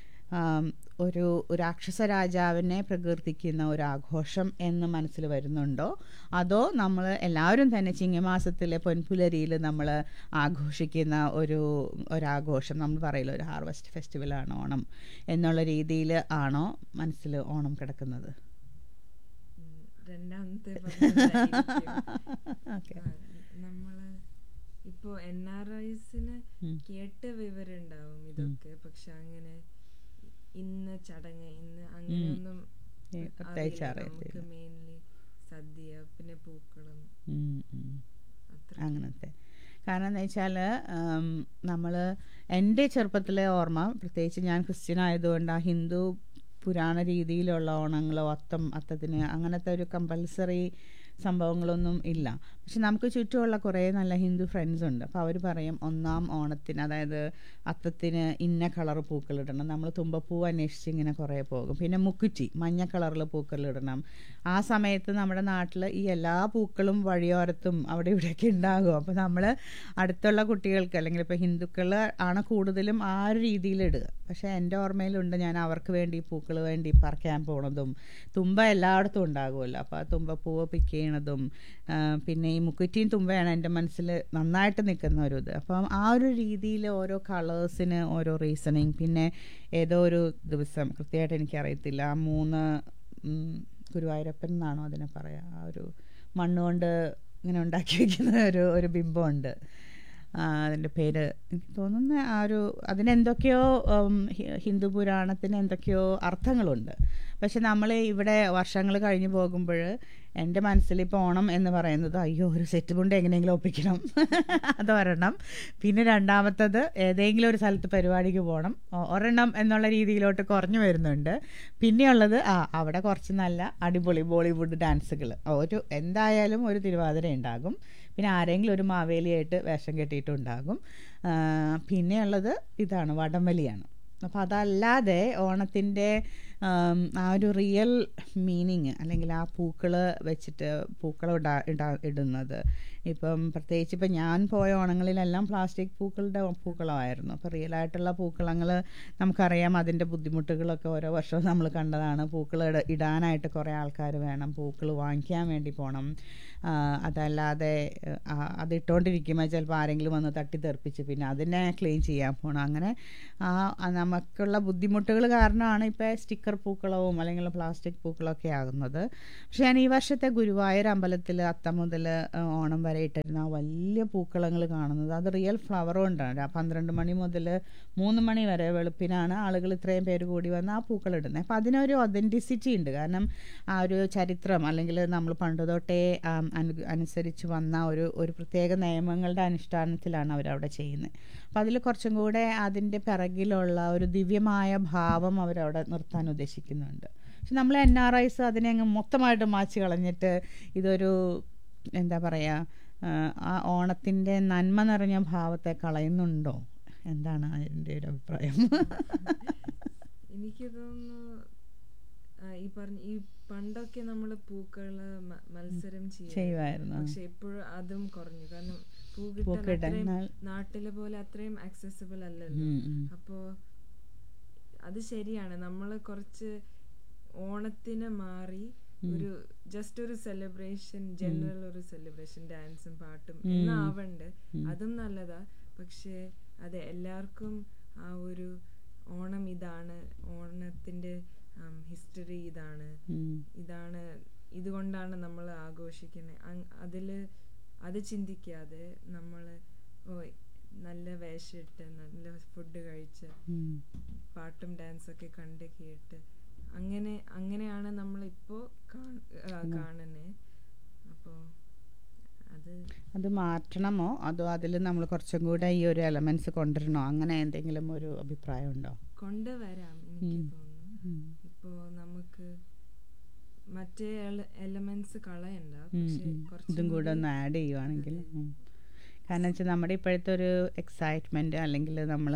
ഒരു രാക്ഷസ രാജാവിനെ പ്രകീർത്തിക്കുന്ന ഒരു ആഘോഷം എന്ന് മനസ്സിൽ വരുന്നുണ്ടോ അതോ നമ്മൾ എല്ലാവരും തന്നെ ചിങ്ങമാസത്തിലെ പൊൻപുലരിയിൽ നമ്മൾ ആഘോഷിക്കുന്ന ഒരു ഒരാഘോഷം നമ്മൾ പറയില്ല ഒരു ഹാർവസ്റ്റ് ഫെസ്റ്റിവലാണ് ഓണം എന്നുള്ള രീതിയിൽ ആണോ മനസ്സിൽ ഓണം കിടക്കുന്നത് ഉം, രണ്ടാമത്തെ പറഞ്ഞതായിരിക്കും. ഓക്കെ ആ, നമ്മള് ഇപ്പോ എൻ ആർ ഐസിന് ഉം. കേട്ട വിവരം ഉണ്ടാവും ഇതൊക്കെ പക്ഷെ അങ്ങനെ ഇന്ന് ചടങ്ങ് ഇന്ന് അങ്ങനെയൊന്നും ഏ, പ്രത്യേകിച്ച് അറിയില്ല. അറിയത്തില്ല. നമുക്ക് മെയിൻലി സദ്യ പിന്നെ പൂക്കളം ഉം, ഉം. അത്ര അങ്ങനത്തെ കാരണം എന്താ വെച്ചാൽ നമ്മൾ എൻ്റെ ചെറുപ്പത്തിലെ ഓർമ്മ പ്രത്യേകിച്ച് ഞാൻ ക്രിസ്ത്യൻ ആയതുകൊണ്ട് ആ ഹിന്ദു പുരാണ രീതിയിലുള്ള ഓണങ്ങളോ അത്തം അത്തത്തിന് അങ്ങനത്തെ ഒരു കമ്പൽസറി സംഭവങ്ങളൊന്നും ഇല്ല പക്ഷെ നമുക്ക് ചുറ്റുമുള്ള കുറേ നല്ല ഹിന്ദു ഫ്രണ്ട്സ് ഉണ്ട് അപ്പോൾ അവർ പറയും ഒന്നാം ഓണത്തിന് അതായത് അത്തത്തിന് ഇന്ന കളർ പൂക്കളിടണം നമ്മൾ തുമ്പപ്പൂ അന്വേഷിച്ച് ഇങ്ങനെ കുറേ പോകും പിന്നെ മുക്കുറ്റി മഞ്ഞ കളറിൽ പൂക്കളിടണം ആ സമയത്ത് നമ്മുടെ നാട്ടിൽ ഈ എല്ലാ പൂക്കളും വഴിയോരത്തും അവിടെ ഇവിടെയൊക്കെ ഉണ്ടാകും അപ്പോൾ നമ്മൾ അടുത്തുള്ള കുട്ടികൾക്ക് അല്ലെങ്കിൽ ഇപ്പോൾ ഹിന്ദുക്കൾ ആണ് കൂടുതലും ആ ഒരു രീതിയിൽ ഇടുക പക്ഷേ എൻ്റെ ഓർമ്മയിലുണ്ട് ഞാൻ അവർക്ക് വേണ്ടി പൂക്കൾ വേണ്ടി പറിക്കാൻ പോണതും തുമ്പ എല്ലായിടത്തും ഉണ്ടാകുമല്ലോ അപ്പോൾ ആ തുമ്പപ്പൂവ് പിക്ക് ചെയ്യണതും ആ, പിന്നെ ഈ മുക്കുറ്റിയും തുമ്പയാണ് എൻ്റെ മനസ്സിൽ നന്നായിട്ട് നിൽക്കുന്ന ഒരു ഇത് അപ്പം ആ ഒരു രീതിയിൽ ഓരോ കളേഴ്സിന് ഓരോ റീസണിങ് പിന്നെ ഏതോ ഒരു ദിവസം കൃത്യമായിട്ട് എനിക്കറിയത്തില്ല ആ മൂന്ന് ഉം, ഗുരുവായൂരപ്പൻ എന്നാണോ അതിനെ പറയാ ആ ഒരു മണ്ണുകൊണ്ട് ഇങ്ങനെ ഉണ്ടാക്കി വെക്കുന്ന ഒരു ഒരു ബിംബമുണ്ട് ആ, അതിൻ്റെ പേര് എനിക്ക് തോന്നുന്ന ആ ഒരു അതിനെന്തൊക്കെയോ ഉം, ഹി- ഹിന്ദു പുരാണത്തിന് എന്തൊക്കെയോ അർത്ഥങ്ങളുണ്ട് പക്ഷെ നമ്മൾ ഇവിടെ വർഷങ്ങൾ കഴിഞ്ഞു പോകുമ്പോൾ എൻ്റെ മനസ്സിൽ ഇപ്പോൾ ഓണം എന്ന് പറയുന്നത് അയ്യോ ഒരു സെറ്റ് കൊണ്ട് എങ്ങനെയെങ്കിലും ഒപ്പിക്കണം അത് ഒരെണ്ണം പിന്നെ രണ്ടാമത്തത് ഏതെങ്കിലും ഒരു സ്ഥലത്ത് പരിപാടിക്ക് പോകണം ഒ- ഒരെണ്ണം എന്നുള്ള രീതിയിലോട്ട് കുറഞ്ഞു വരുന്നുണ്ട് പിന്നെയുള്ളത് ആ അവിടെ കുറച്ച് നല്ല അടിപൊളി ബോളിവുഡ് ഡാൻസുകൾ ഒരു എന്തായാലും ഒരു തിരുവാതിര ഉണ്ടാകും പിന്നെ ആരെങ്കിലും ഒരു മാവേലിയായിട്ട് വേഷം കെട്ടിയിട്ടുണ്ടാകും ആ, പിന്നെയുള്ളത് ഇതാണ് വടംവലിയാണ് അപ്പോൾ അതല്ലാതെ ഓണത്തിൻ്റെ ആം, ആ ഒരു റിയൽ മീനിങ് അല്ലെങ്കിൽ ആ പൂക്കൾ വെച്ചിട്ട് പൂക്കളം ഇടാ ഇടാ ഇടുന്നത് ഇപ്പം പ്രത്യേകിച്ച് ഇപ്പം ഞാൻ പോയ ഓണങ്ങളിലെല്ലാം പ്ലാസ്റ്റിക് പൂക്കളുടെ പൂക്കളമായിരുന്നു അപ്പോൾ റിയൽ ആയിട്ടുള്ള പൂക്കളങ്ങൾ നമുക്കറിയാം അതിൻ്റെ ബുദ്ധിമുട്ടുകളൊക്കെ ഓരോ വർഷവും നമ്മൾ കണ്ടതാണ് പൂക്കൾ ഇട- ഇടാനായിട്ട് കുറേ ആൾക്കാർ വേണം പൂക്കൾ വാങ്ങിക്കാൻ വേണ്ടി പോകണം ആ, അതല്ലാതെ ആ, അതിട്ടുകൊണ്ടിരിക്കുമ്പോൾ ചിലപ്പോൾ ആരെങ്കിലും വന്ന് തട്ടിത്തെറിപ്പിച്ച് പിന്നെ അതിനെ ക്ലീൻ ചെയ്യാൻ പോകണം അങ്ങനെ ആ ആ നമുക്കുള്ള ബുദ്ധിമുട്ടുകൾ കാരണമാണ് ഇപ്പോൾ സ്റ്റിക്കർ പേപ്പർ പൂക്കളവും അല്ലെങ്കിൽ പ്ലാസ്റ്റിക് പൂക്കളമൊക്കെ ആകുന്നത് പക്ഷെ ഞാൻ ഈ വർഷത്തെ ഗുരുവായൂർ അമ്പലത്തിൽ അത്തം മുതൽ ഓണം വരെ ഇട്ടിരുന്ന ആ വലിയ പൂക്കളങ്ങൾ കാണുന്നത് അത് റിയൽ ഫ്ലവർ കൊണ്ടാണ് ആ പന്ത്രണ്ട് മണി മുതൽ മൂന്ന് മണി വരെ വെളുപ്പിനാണ് ആളുകൾ ഇത്രയും പേര് കൂടി വന്ന് ആ പൂക്കൾ ഇടുന്നത് അപ്പം അതിനൊരു ഒതൻറ്റിസിറ്റി ഉണ്ട് കാരണം ആ ഒരു ചരിത്രം അല്ലെങ്കിൽ നമ്മൾ പണ്ട് തൊട്ടേ ആം, അനു- അനുസരിച്ച് വന്ന ഒരു ഒരു പ്രത്യേക നിയമങ്ങളുടെ അനുഷ്ഠാനത്തിലാണ് അവരവിടെ ചെയ്യുന്നത് അപ്പം അതിൽ കുറച്ചും കൂടെ അതിൻ്റെ പിറകിലുള്ള ഒരു ദിവ്യമായ ഭാവം അവരവിടെ നിർത്താൻ ഉദ്ദേശിക്കുന്നുണ്ട് പക്ഷെ നമ്മൾ എൻ ആർ ഐസ് അതിനെ അങ്ങ് മൊത്തമായിട്ട് മാച്ച് കളഞ്ഞിട്ട് ഇതൊരു എന്താ പറയുക ആ ഓണത്തിൻ്റെ നന്മ നിറഞ്ഞ ഭാവത്തെ കളയുന്നുണ്ടോ എന്താണ് അതിൻ്റെ ഒരു അഭിപ്രായം എനിക്ക് തോന്നുന്നു ആ, ഈ പറഞ്ഞ ഈ പണ്ടൊക്കെ നമ്മള് പൂക്കള് മ- മത്സരം ചെയ്യും ചെയ്യുമായിരുന്നു പക്ഷെ ഇപ്പോഴും അതും കുറഞ്ഞു കാരണം പൂ പൂ കിട്ടാൻ അത്രയും കിട്ടാൻ നാട്ടിലെ പോലെ അത്രയും ആക്സസിബിൾ അല്ലല്ലോ ഉം, ഉം. അപ്പോ അത് ശരിയാണ് നമ്മള് കുറച്ച് ഓണത്തിന് മാറി ഒരു ജസ്റ്റ് ഒരു സെലിബ്രേഷൻ ജനറൽ ഒരു സെലിബ്രേഷൻ ഡാൻസും പാട്ടും എന്നാവണ്ട് അതും നല്ലതാ പക്ഷേ അതെ എല്ലാവർക്കും ആ ഒരു ഓണം ഇതാണ് ഓണത്തിന്റെ ഹിസ്റ്ററി ഇതാണ് ഉം. ഇതാണ് ഇതുകൊണ്ടാണ് നമ്മൾ ആഘോഷിക്കുന്നത് അതില് അത് ചിന്തിക്കാതെ നമ്മൾ ഓ നല്ല വേഷമിട്ട് നല്ല ഫുഡ് കഴിച്ച് ഉം. പാട്ടും ഡാൻസൊക്കെ കണ്ട് കേട്ട് അങ്ങനെ അങ്ങനെയാണ് നമ്മളിപ്പോ കാണുന്നേ അപ്പോ അത് അത് മാറ്റണമോ അതോ അതിൽ നമ്മൾ കുറച്ചും കൂടെ ഈ ഒരു എലമെന്റ്സ് കൊണ്ടുവരണോ അങ്ങനെ എന്തെങ്കിലും ഒരു അഭിപ്രായം ഉണ്ടോ കൊണ്ടുവരാം എനിക്ക് തോന്നുന്നു ഇപ്പോ നമുക്ക് മറ്റേ എലമെന്റ്സ് കളയണ്ട പക്ഷെ കുറച്ചും ഇതും കൂടെ ഒന്ന് ആഡ് ചെയ്യുവാണെങ്കിൽ ഉം. കാരണം വെച്ചാൽ നമ്മുടെ ഇപ്പോഴത്തെ ഒരു എക്സൈറ്റ്മെൻറ്റ് അല്ലെങ്കിൽ നമ്മൾ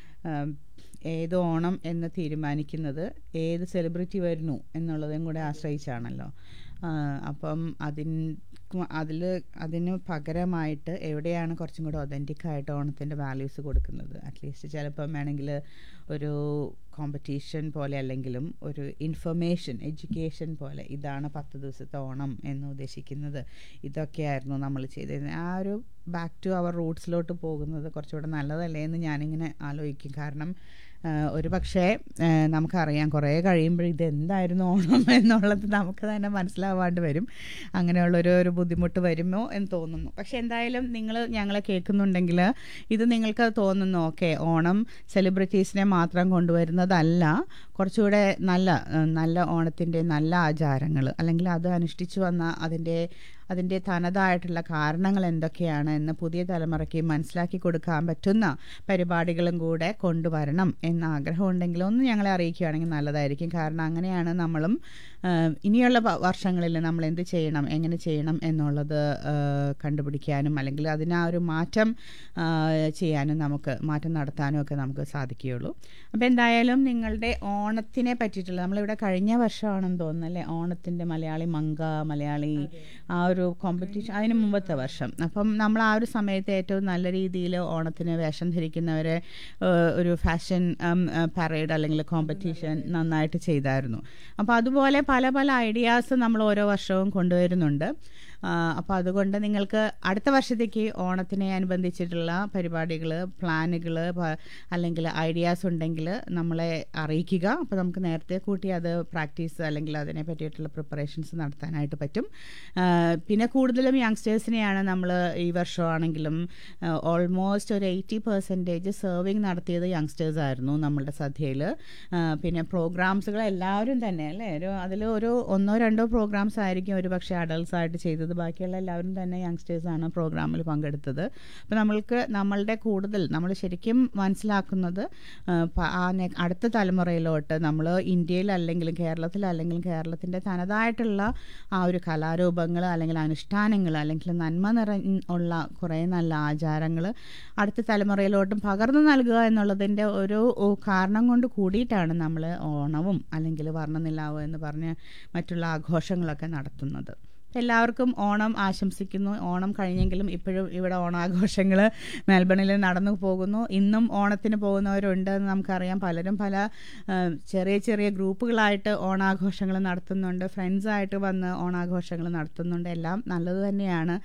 ഏത് ഓണം എന്ന് തീരുമാനിക്കുന്നത് ഏത് സെലിബ്രിറ്റി വരുന്നു എന്നുള്ളതും കൂടെ ആശ്രയിച്ചാണല്ലോ ആ, അപ്പം അതിൻ അതിൽ അതിന് പകരമായിട്ട് എവിടെയാണ് കുറച്ചും കൂടെ ഒതൻറ്റിക് ആയിട്ട് ഓണത്തിൻ്റെ വാല്യൂസ് കൊടുക്കുന്നത് അറ്റ്ലീസ്റ്റ് ചിലപ്പം വേണമെങ്കിൽ ഒരു കോമ്പറ്റീഷൻ പോലെ അല്ലെങ്കിലും ഒരു ഇൻഫർമേഷൻ എഡ്യൂക്കേഷൻ പോലെ ഇതാണ് പത്ത് ദിവസത്തെ ഓണം എന്ന് ഉദ്ദേശിക്കുന്നത് ഇതൊക്കെയായിരുന്നു നമ്മൾ ചെയ്തിരുന്നത് ആ ഒരു ബാക്ക് ടു അവർ റൂട്ട്സിലോട്ട് പോകുന്നത് കുറച്ചുകൂടെ നല്ലതല്ലേ എന്ന് ഞാനിങ്ങനെ ആലോചിക്കും കാരണം ആ, ഒരു പക്ഷേ ആ, നമുക്കറിയാം കുറേ കഴിയുമ്പോൾ ഇതെന്തായിരുന്നു ഓണം എന്നുള്ളത് നമുക്ക് തന്നെ മനസ്സിലാവാണ്ട് വരും അങ്ങനെയുള്ളൊരു ഒരു ബുദ്ധിമുട്ട് വരുമോ എന്ന് തോന്നുന്നു പക്ഷെ എന്തായാലും നിങ്ങൾ ഞങ്ങളെ കേൾക്കുന്നുണ്ടെങ്കിൽ ഇത് നിങ്ങൾക്ക് തോന്നുന്നു ഓക്കെ ഓണം സെലിബ്രിറ്റീസിനെ മാത്രം കൊണ്ടുവരുന്നതല്ല കുറച്ചുകൂടെ നല്ല ആ, നല്ല ഓണത്തിൻ്റെ നല്ല ആചാരങ്ങൾ അല്ലെങ്കിൽ അത് അനുഷ്ഠിച്ചു വന്ന അതിൻ്റെ അതിൻ്റെ തനതായിട്ടുള്ള കാരണങ്ങൾ എന്തൊക്കെയാണ് എന്ന് പുതിയ തലമുറയ്ക്ക് മനസ്സിലാക്കി കൊടുക്കാൻ പറ്റുന്ന പരിപാടികളും കൂടെ കൊണ്ടുവരണം എന്ന ആഗ്രഹമുണ്ടെങ്കിൽ ഒന്ന് ഞങ്ങളെ അറിയിക്കുകയാണെങ്കിൽ നല്ലതായിരിക്കും കാരണം അങ്ങനെയാണ് നമ്മളും ആ, ഇനിയുള്ള വ- വർഷങ്ങളിൽ നമ്മൾ എന്ത് ചെയ്യണം എങ്ങനെ ചെയ്യണം എന്നുള്ളത് ആ, കണ്ടുപിടിക്കാനും അല്ലെങ്കിൽ അതിന് ആ ഒരു മാറ്റം ആ, ചെയ്യാനും നമുക്ക് മാറ്റം നടത്താനും ഒക്കെ നമുക്ക് സാധിക്കുകയുള്ളൂ അപ്പോൾ എന്തായാലും നിങ്ങളുടെ ഓണത്തിനെ പറ്റിയിട്ടുള്ള നമ്മളിവിടെ കഴിഞ്ഞ വർഷമാണെന്ന് തോന്നുന്നു അല്ലേ ഓണത്തിൻ്റെ മലയാളി മങ്ക മലയാളി ആ ഒരു കോമ്പറ്റീഷൻ അതിന് മുമ്പത്തെ വർഷം അപ്പം നമ്മൾ ആ ഒരു സമയത്ത് ഏറ്റവും നല്ല രീതിയിൽ ഓണത്തിന് വേഷം ധരിക്കുന്നവരെ ഏഹ്, ഒരു ഫാഷൻ പരേഡ് അല്ലെങ്കിൽ കോമ്പറ്റീഷൻ നന്നായിട്ട് ചെയ്തായിരുന്നു അപ്പോൾ അതുപോലെ പല പല ഐഡിയാസ് നമ്മൾ ഓരോ വർഷവും കൊണ്ടുവരുന്നുണ്ട് അപ്പോൾ അതുകൊണ്ട് നിങ്ങൾക്ക് അടുത്ത വർഷത്തേക്ക് ഓണത്തിനെ അനുബന്ധിച്ചിട്ടുള്ള പരിപാടികൾ പ്ലാനുകൾ അല്ലെങ്കിൽ ഐഡിയാസ് ഉണ്ടെങ്കിൽ നമ്മളെ അറിയിക്കുക അപ്പോൾ നമുക്ക് നേരത്തെ കൂട്ടി അത് പ്രാക്ടീസ് അല്ലെങ്കിൽ അതിനെ പറ്റിയിട്ടുള്ള പ്രിപ്പറേഷൻസ് നടത്താനായിട്ട് പറ്റും ആ, പിന്നെ കൂടുതലും യങ്സ്റ്റേഴ്സിനെയാണ് നമ്മൾ ഈ വർഷമാണെങ്കിലും ഓൾമോസ്റ്റ് ഒരു എയ്റ്റി പെർസെൻറ്റേജ് സെർവിങ് നടത്തിയത് യങ്സ്റ്റേഴ്സ് ആയിരുന്നു നമ്മളുടെ സദ്യയിൽ പിന്നെ പ്രോഗ്രാംസുകൾ എല്ലാവരും തന്നെ അല്ലേ ഒരു അതിൽ ഒരു ഒന്നോ രണ്ടോ പ്രോഗ്രാംസ് ആയിരിക്കും ഒരു പക്ഷേ അഡൾട്ട്സ് ആയിട്ട് ചെയ്തത് ബാക്കിയുള്ള എല്ലാവരും തന്നെ യങ്സ്റ്റേഴ്സാണ് പ്രോഗ്രാമിൽ പങ്കെടുത്തത് അപ്പോൾ നമ്മൾക്ക് നമ്മളുടെ കൂടുതൽ നമ്മൾ ശരിക്കും മനസ്സിലാക്കുന്നത് ആ, പ- ആ നെ- അടുത്ത തലമുറയിലോട്ട് നമ്മൾ ഇന്ത്യയിലല്ലെങ്കിലും കേരളത്തിലല്ലെങ്കിലും കേരളത്തിൻ്റെ തനതായിട്ടുള്ള ആ ഒരു കലാരൂപങ്ങൾ അല്ലെങ്കിൽ അനുഷ്ഠാനങ്ങൾ അല്ലെങ്കിൽ നന്മ നിറ ഉള്ള കുറേ നല്ല ആചാരങ്ങൾ അടുത്ത തലമുറയിലോട്ടും പകർന്നു നൽകുക എന്നുള്ളതിൻ്റെ ഒരു ഓ, കാരണം കൊണ്ട് കൂടിയിട്ടാണ് നമ്മൾ ഓണവും അല്ലെങ്കിൽ വർണ്ണനിലാവ് എന്ന് പറഞ്ഞ് മറ്റുള്ള ആഘോഷങ്ങളൊക്കെ നടത്തുന്നത് എല്ലാവർക്കും ഓണം ആശംസിക്കുന്നു ഓണം കഴിഞ്ഞെങ്കിലും ഇപ്പോഴും ഇവിടെ ഓണാഘോഷങ്ങൾ മെൽബണിൽ നടന്നു പോകുന്നു ഇന്നും ഓണത്തിന് പോകുന്നവരുണ്ട് എന്ന് നമുക്കറിയാം പലരും പല ആ, ചെറിയ ചെറിയ ഗ്രൂപ്പുകളായിട്ട് ഓണാഘോഷങ്ങൾ നടത്തുന്നുണ്ട് ഫ്രണ്ട്സായിട്ട് വന്ന് ഓണാഘോഷങ്ങൾ നടത്തുന്നുണ്ട് എല്ലാം നല്ലത് തന്നെയാണ്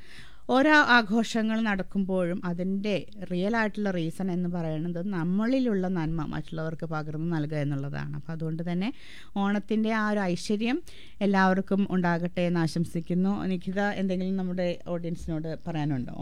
ഓരോ ആഘോഷങ്ങൾ നടക്കുമ്പോഴും അതിൻ്റെ റിയൽ ആയിട്ടുള്ള റീസൺ എന്ന് പറയുന്നത് നമ്മളിലുള്ള നന്മ മറ്റുള്ളവർക്ക് പകർന്നു നൽകുക എന്നുള്ളതാണ് അപ്പോൾ അതുകൊണ്ട് തന്നെ ഓണത്തിൻ്റെ ആ ഒരു ഐശ്വര്യം എല്ലാവർക്കും ഉണ്ടാകട്ടെ എന്ന് ആശംസിക്കുന്നു നിഖിത എന്തെങ്കിലും നമ്മുടെ ഓഡിയൻസിനോട് പറയാനുണ്ടോ